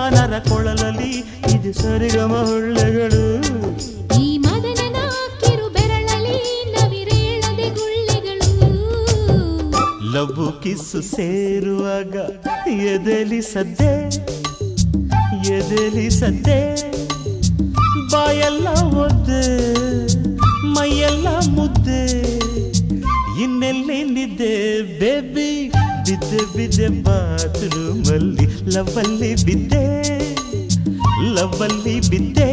ನರ ಕೊಳಲಲ್ಲಿ ಇದು ಸರಿಗಮ ಹೊಳ್ಳೆಗಳು ಈ ಮದನನ ಕಿರು ಬೆರಳಲಿ ನವಿರೇಳದೆ ಗುಳ್ಳೆಗಳು ಲವ್ವು ಕಿಸ್ಸು ಸೇರುವಾಗ ಎದೆಲಿ ಸದ್ದೆ ಎದೆಲಿ ಸದ್ದೆ ಬಾಯೆಲ್ಲ ಒದ್ದೆ ಮೈಯೆಲ್ಲ ಮುದ್ದೆ ಇನ್ನೆಲ್ಲಿ ನಿದ್ದೆ ಬೇಬಿ ಬಿದ್ದೆ ಬಿದ್ದೆ ಬಾತ್ರೂಮಲ್ಲಿ ಲವ್ವಲ್ಲಿ ಬಿದ್ದೆ ಲವ್ವಲ್ಲಿ ಬಿದ್ದೆ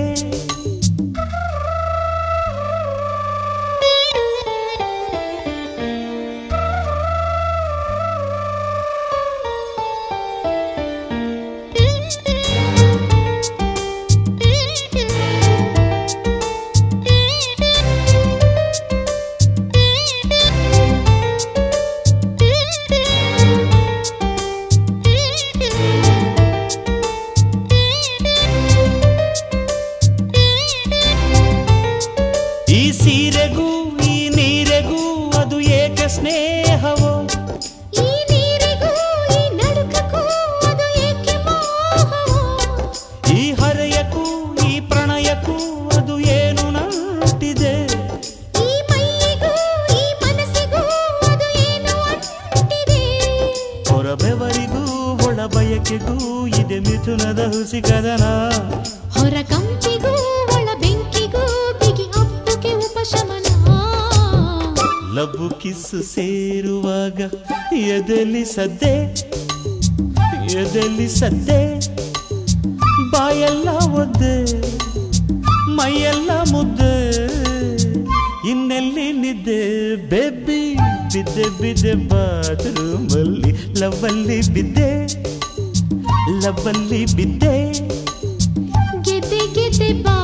ಈ ಸೀರೆಗೂ ಈ ನೀರೆಗೂ ಅದು ಏಕೆ ಸ್ನೇಹವೋ ಈ ನೀರಿಗೂ ಈ ನಡುಕಕ್ಕೂ ಅದು ಏಕೆ ಮೋಹವೋ ಈ ಹರೆಯಕ್ಕೂ ಈ ಪ್ರಣಯಕ್ಕೂ ಅದು ಏನು ನಂಟಿದೆ ಈ ಮೈಯಿಗೂ ಈ ಮನಸ್ಸಿಗೂ ಅದು ಏನು ಅಂಟಿದೆ ಹೊರಬೆವರಿಗೂ ಒಳ ಬಯಕೆಗೂ ಇದೆ ಮಿಥುನದ ಹುಸಿ ಕದನ ಹೊರ ಕಂಪಿಗೂ ಒಳ ಬೆಂಕಿಗೂ ಬಿಗಿ ಅಪ್ಪುಗೆ ಉಪಶಮನ ಲವ್ವು ಕಿಸ್ಸು ಸೇರುವಾಗ ಎದೆಲಿ ಸದ್ದೆ ಎದೆಲಿ ಸದ್ದೆ ಬಾಯೆಲ್ಲ ಒದ್ದೆ ಮೈಯೆಲ್ಲ ಮುದ್ದೆ ಇನ್ನೆಲ್ಲಿ ನಿದ್ದೆ ಬೆಬ್ಬಿ ಬಿದ್ದೆ ಬಿದ್ದೆ ಬಾತ್ರೂಮಲ್ಲಿ ಲವ್ವಲ್ಲಿ ಬಿದ್ದೆ ಲವ್ವಲ್ಲಿ ಬಿದ್ದೆ ಗೆದ್ದೆ ಗೆದ್ದೆ ಬಾ